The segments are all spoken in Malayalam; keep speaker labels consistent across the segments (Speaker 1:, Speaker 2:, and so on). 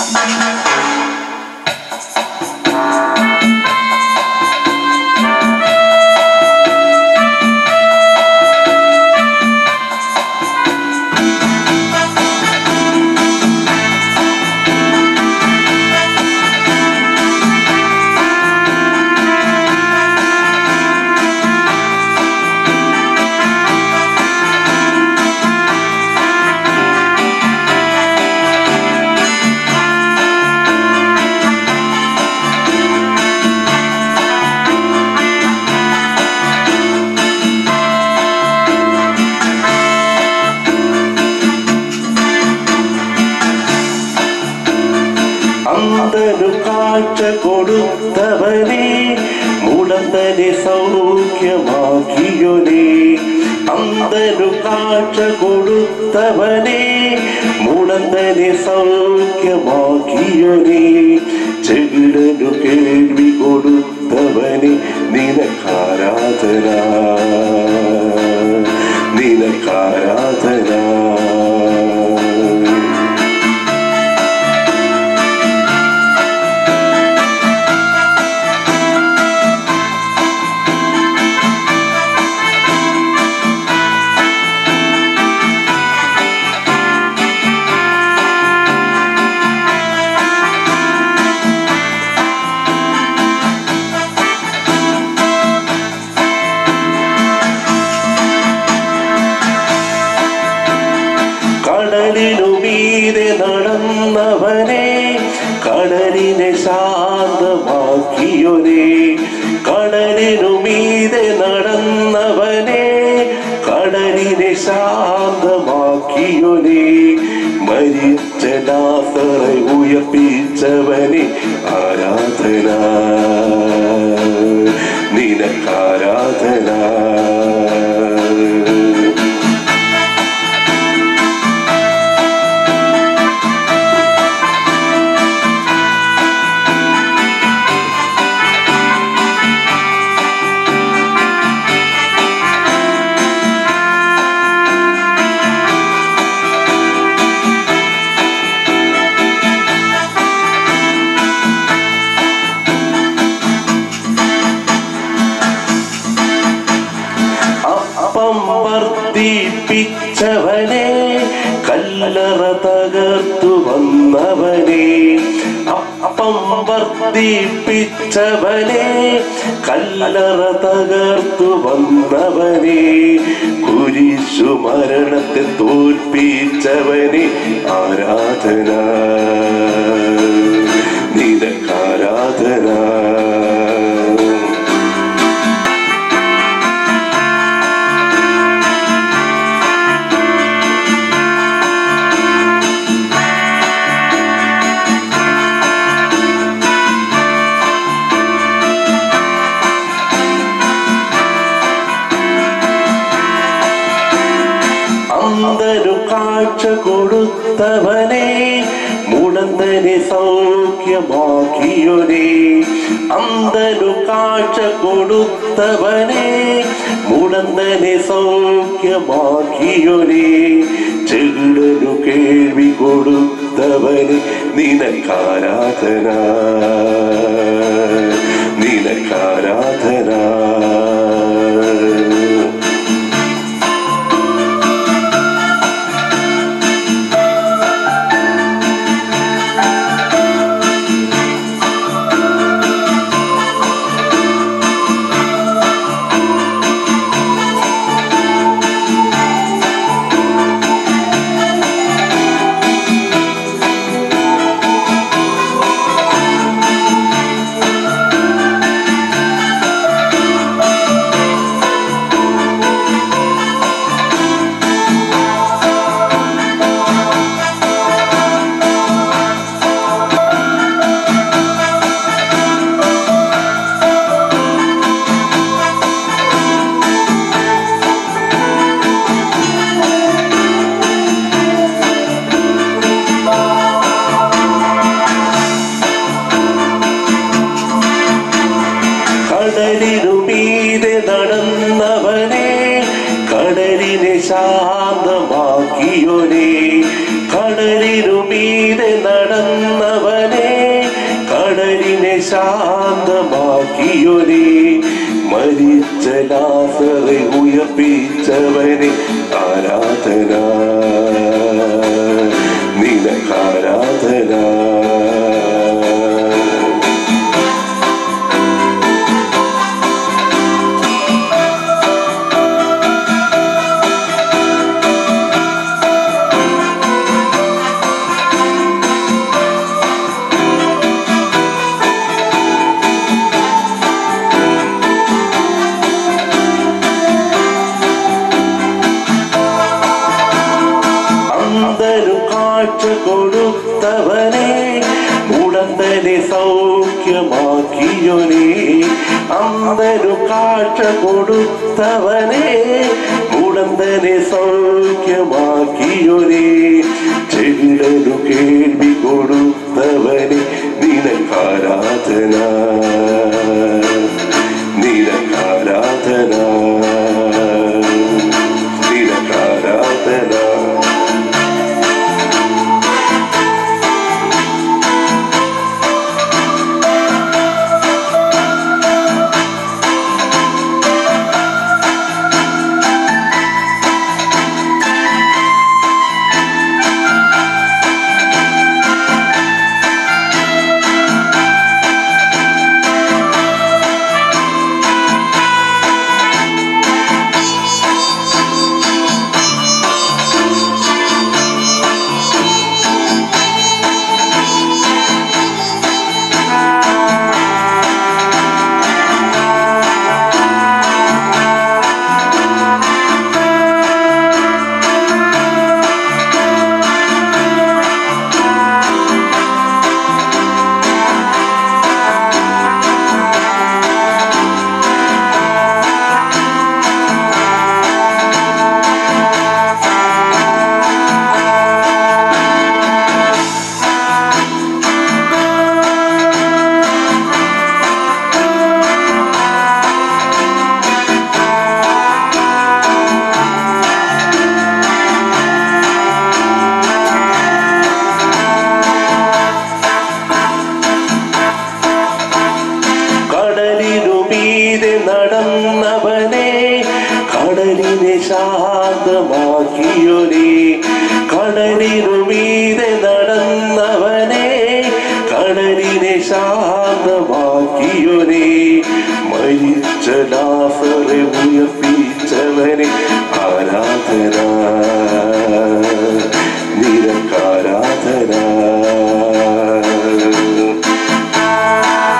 Speaker 1: അന്തനു കാഴ്ച കൊടുത്തവനെ മുടന്തനെ സൗഖ്യമാക്കിയൊനെ അന്തനു കാഴ്ച കൊടുത്തവനെ മുടന്തനെ സൗഖ്യമാക്കിയൊനെ ചെകിടനു കേൾവി കൊടുത്തവനെ നിനക്കാരാധന നിനക്കാരാധന കടലിനു മീതെ നടന്നവനെ കടലിനെ ശാന്തമാക്കിയൊനെ കടലിനു മീതെ നടന്നവനെ കടലിനെ ശാന്തമാക്കിയൊനെ മരിച്ച ദാസറെ ഉയർപ്പിച്ചവനെ ആരാധന നിനക്കാരാധന അപ്പം വർദ്ധിപ്പിച്ചവനെ കല്ലറ തകർത്തു വന്നവനെ അപ്പം വർദ്ധിപ്പിച്ചവനെ കല്ലറ തകർത്തു വന്നവനെ കുരിശു മരണത്തെ തോൽപ്പിച്ചവനെ ആരാധന നിനക്കാരാധന അന്തനു കാഴ്ച കൊടുത്തവനെ മുടന്തനെ സൗഖ്യമാക്കിയൊനെ അന്തനു കാഴ്ച കൊടുത്തവനെ മുടന്തനെ സൗഖ്യമാക്കിയൊനെ ചെകിടനു കേൾവി കൊടുത്തവനെ നിനക്കാരാധന നിനക്കാരാധന ശാന്തമാക്കിയൊരേ മരിച്ച ലാസറെ ഉയർപ്പിച്ചവനെ ആരാധന നിനക്കാരാധന അന്തരു കാഴ്ച കൊടുത്തവനെ ഉടന്തനെ സൗഖ്യമാക്കിയൊനേ അന്തരു കാഴ്ച കൊടുത്തവനെ ഉടന്തനെ സൗഖ്യമാക്കിയൊനേ ചെവിടനു കേൾവി കൊടുത്തവനെ നിനക്കാരാധന നിനക്കാരാധന നിനക്കാരാധന കടലിനുമീതെ നടന്നവനെ കടലിനെ ശാന്തമാക്കിയൊരേ കടലിനുമീതെ നടന്നവനെ കടലിനെ ശാന്തമാക്കിയൊരേ മരിച്ച ലാസറെ ഉയർപ്പിച്ചവനെ ആരാധന നിനക്കാരാധന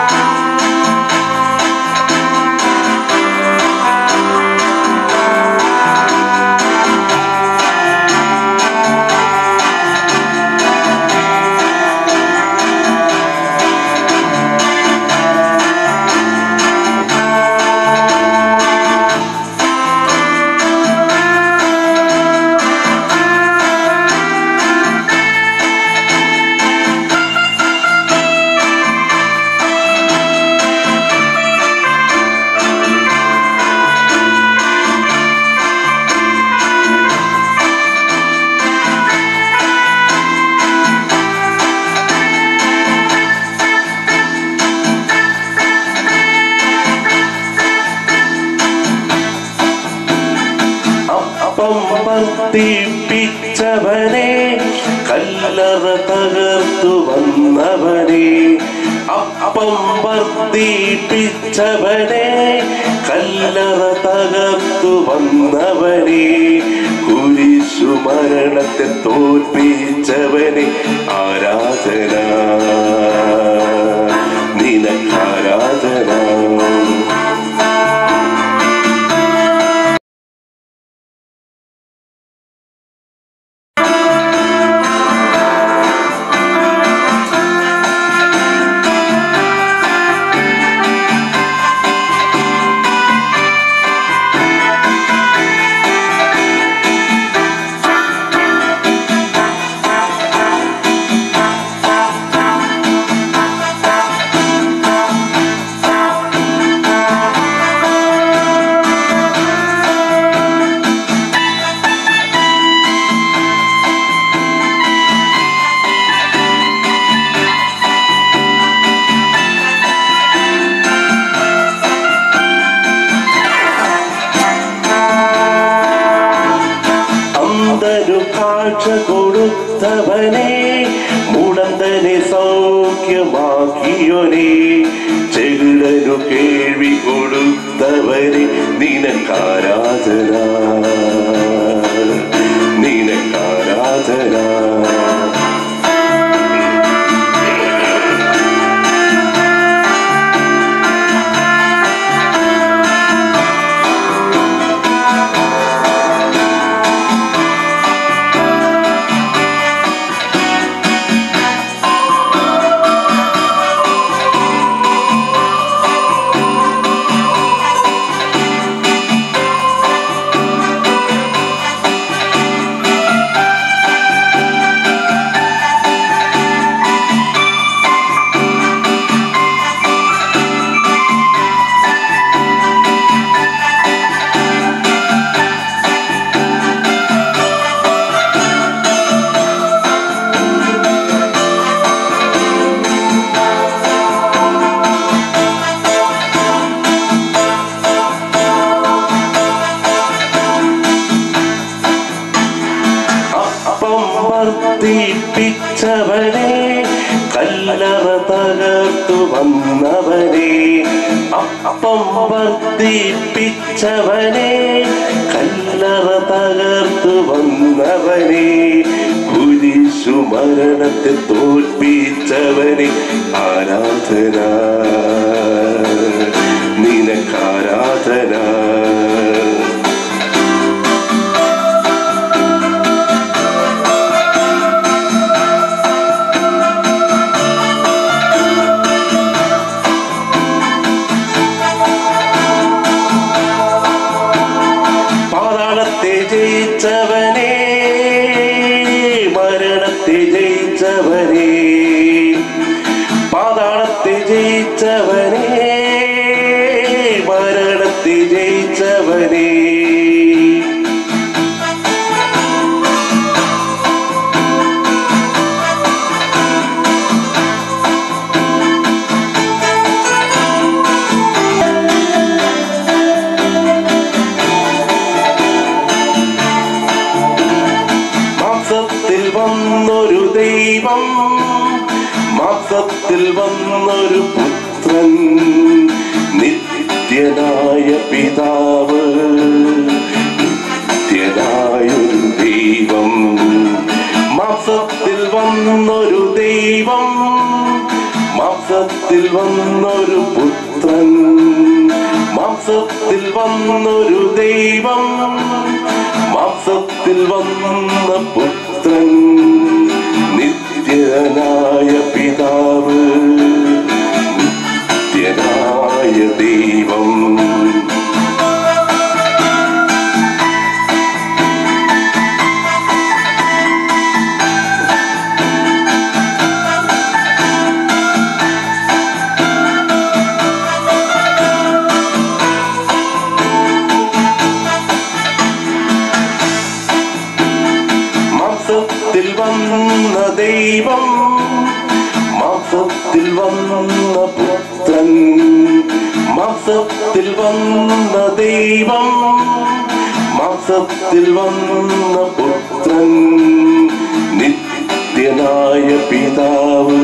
Speaker 1: അപ്പം വർദ്ധിപ്പിച്ചവനെ കല്ലറ തകർത്തു വന്നവനെ അപ്പം വർദ്ധിപ്പിച്ചവനെ കല്ലറ തകർത്തു വന്നവനെ കുരിശു മരണത്തെ തോൽപ്പിച്ചവനെ ആരാധന നിനക്കാരാധന സൗഖ്യമാക്കിയോനെ ചെകിടനു കേൾവി കൊടുത്തവരെ നിനക്കാരാധന നിനക്കാരാധന അപ്പം വർദ്ധിപ്പിച്ചവനെ കല്ലറ തകർത്തു വന്നവനെ അപ്പം വർദ്ധിപ്പിച്ചവനെ കല്ലറ തകർത്തു വന്നവനെ കുരിശു മരണത്തെ തോൽപ്പിച്ചവനെ ആരാധന നിനക്കാരാധന പാതാളത്തെ ജയിച്ചവനെ മരണത്തെ ജയിച്ചവനെ പാതാളത്തെ ജയിച്ചവനെ മരണത്തെ ജയിച്ചവനെ മാസത്തിൽ വന്നൊരു ദൈവം മാസത്തിൽ വന്നൊരു പുത്രൻ നിത്യനായ പിതാവ് നിത്യനായൊരു ദൈവം മാസത്തിൽ വന്നൊരു ദൈവം മാസത്തിൽ വന്നൊരു പുത്രൻ മാംസത്തിൽ വന്നൊരു ദൈവം മാംസത്തിൽ വന്ന പുത്രൻ നിത്യനായ പിതാവ് നിത്യനായ ദൈവം മാസത്തിൽ വന്ന ദൈവം മാസത്തിൽ വന്ന പുത്രൻ മാസത്തിൽ വന്ന ദൈവം മാസത്തിൽ വന്ന പുത്രൻ നിത്യനായ പിതാവ്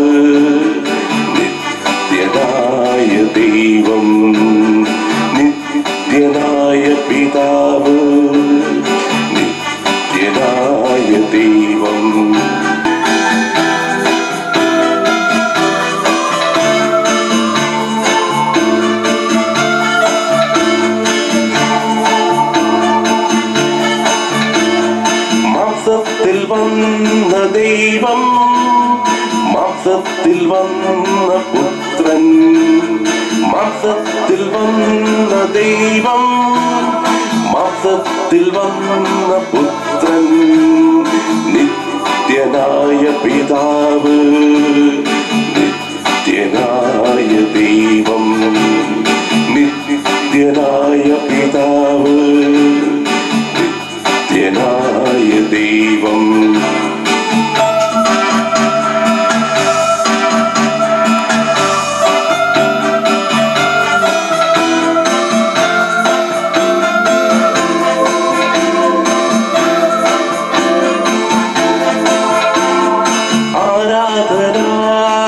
Speaker 1: നിത്യനായ ദൈവം നിത്യനായ പിതാവ് നിത്യനായ ദൈവം മാസത്തിൽ വന്ന ദൈവം മാസത്തിൽ വന്ന പുത്രൻ മാസത്തിൽ വന്ന ദൈവം മാസത്തിൽ വന്ന പുത്രൻ നിത്യനായ പിതാവ് നിത്യനായ ദൈവം നിത്യനായ പിതാവ് നിത്യനായ ദൈവം ആരാധന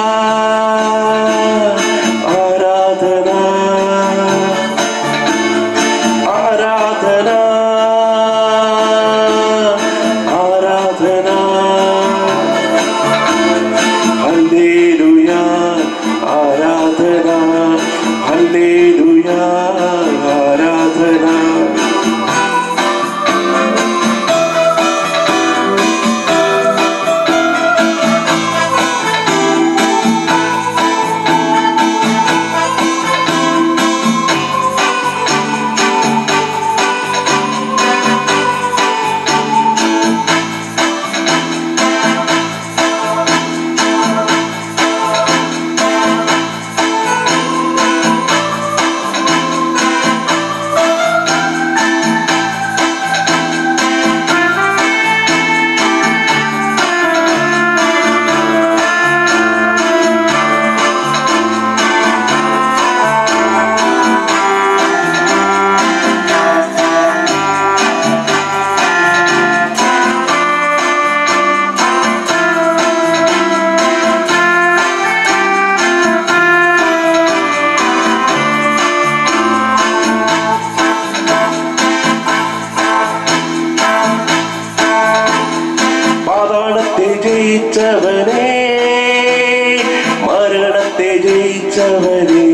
Speaker 1: ജയിച്ചവനേ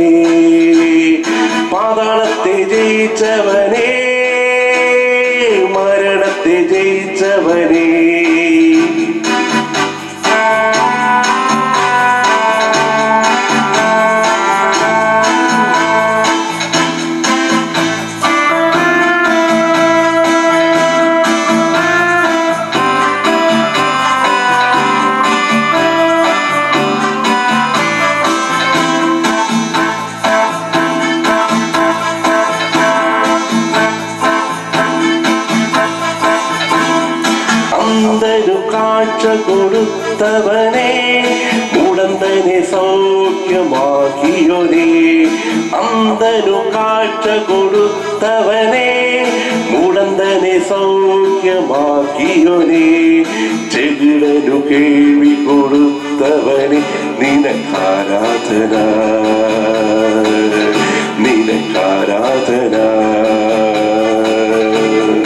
Speaker 1: പാതാളത്തെ ജയിച്ചവനേ മരണത്തെ ജയിച്ചവനേ അന്തരു കാഴ്ച കൊടുത്തവനെ ഉടന്തനെ സൗഖ്യമാക്കിയോനേ അന്തരു കാഴ്ച കൊടുത്തവനെ ഉടന്തനെ സൗഖ്യമാക്കിയോനേ ചെകിടനു കേൾവി കൊടുത്തവനെ നിനക്കാരാധന നിനക്കാരാധന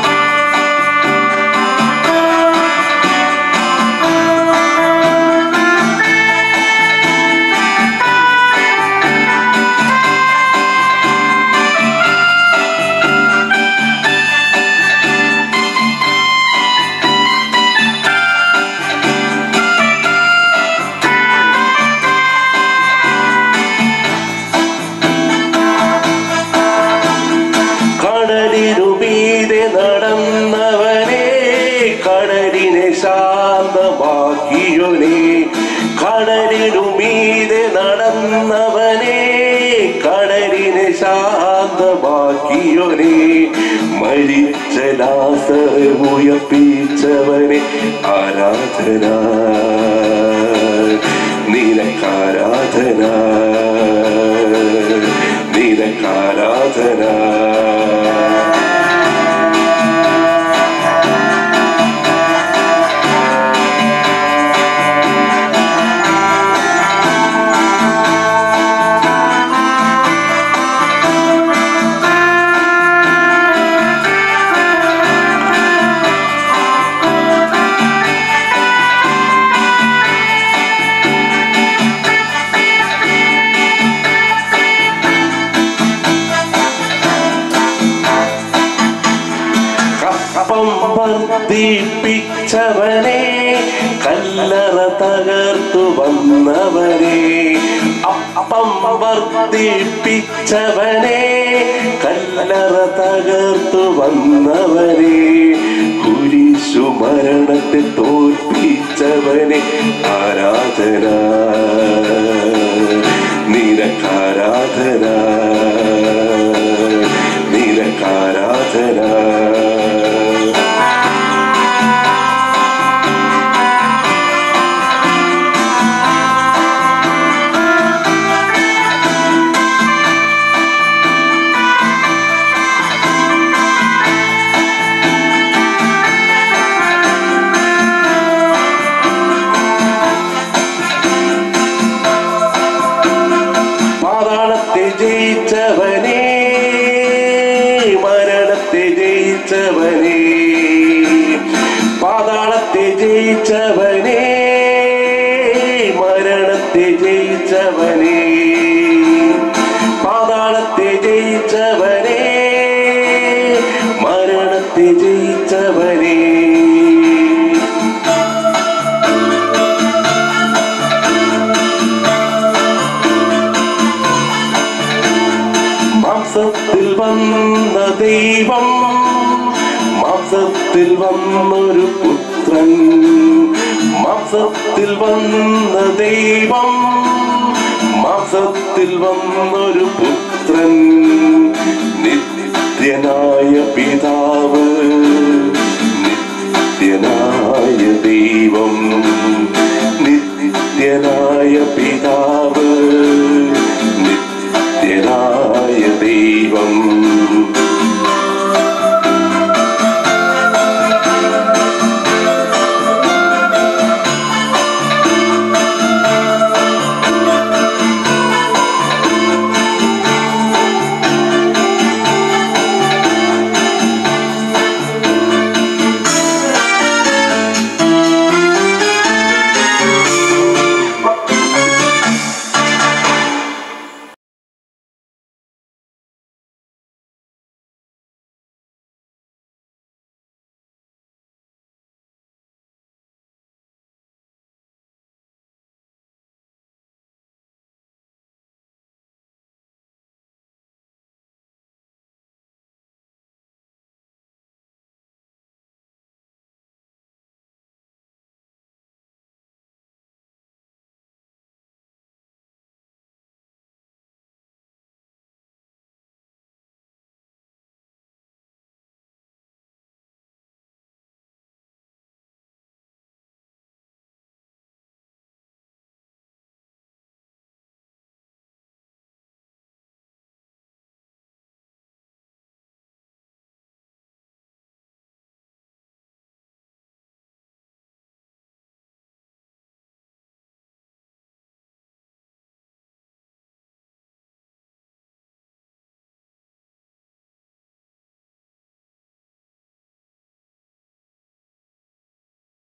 Speaker 1: കടലിനുമീതെ നടന്നവനെ കടലിനെ ശാന്തമാക്കിയോനെ കടലിനുമീതെ നടന്നവനെ കടലിനെ ശാന്തമാക്കിയോനെ മരിച്ച ലാസറെ ഉയർപ്പിച്ചവനെ ആരാധന നിനക്കാരാധന നിനക്കാരാധന കപ്പം വർദ്ധിപ്പിച്ചവനെ കല്ലറ തകർത്തു വന്നവനെ അപ്പം വർദ്ധിപ്പിച്ചവനെ കല്ലറ തകർത്തു വന്നവനെ കുരിശു മരണത്തെ തോൽപ്പിച്ചവനെ ആരാധന നിനക്കാരാധന നിനക്കാരാധന പാതാളത്തെ ജയിച്ചവനേ മരണത്തെ ജയിച്ചവനേ പാതാളത്തെ ജയിച്ചവനേ മരണത്തെ ജയിച്ചവനേ പാതാളത്തെ ജയിച്ചവനേ മരണത്തെ ജയിച്ചവനേ മാംസത്തിൽ വന്ന ദൈവം മാംസത്തിൽ വന്നൊരു പുത്രൻ മാംസത്തിൽ വന്ന ദൈവം മാംസത്തിൽ വന്നൊരു പുത്രൻ നിത്യനായ പിതാവ് നിത്യനായ ദൈവം നിത്യനായ പിതാവ്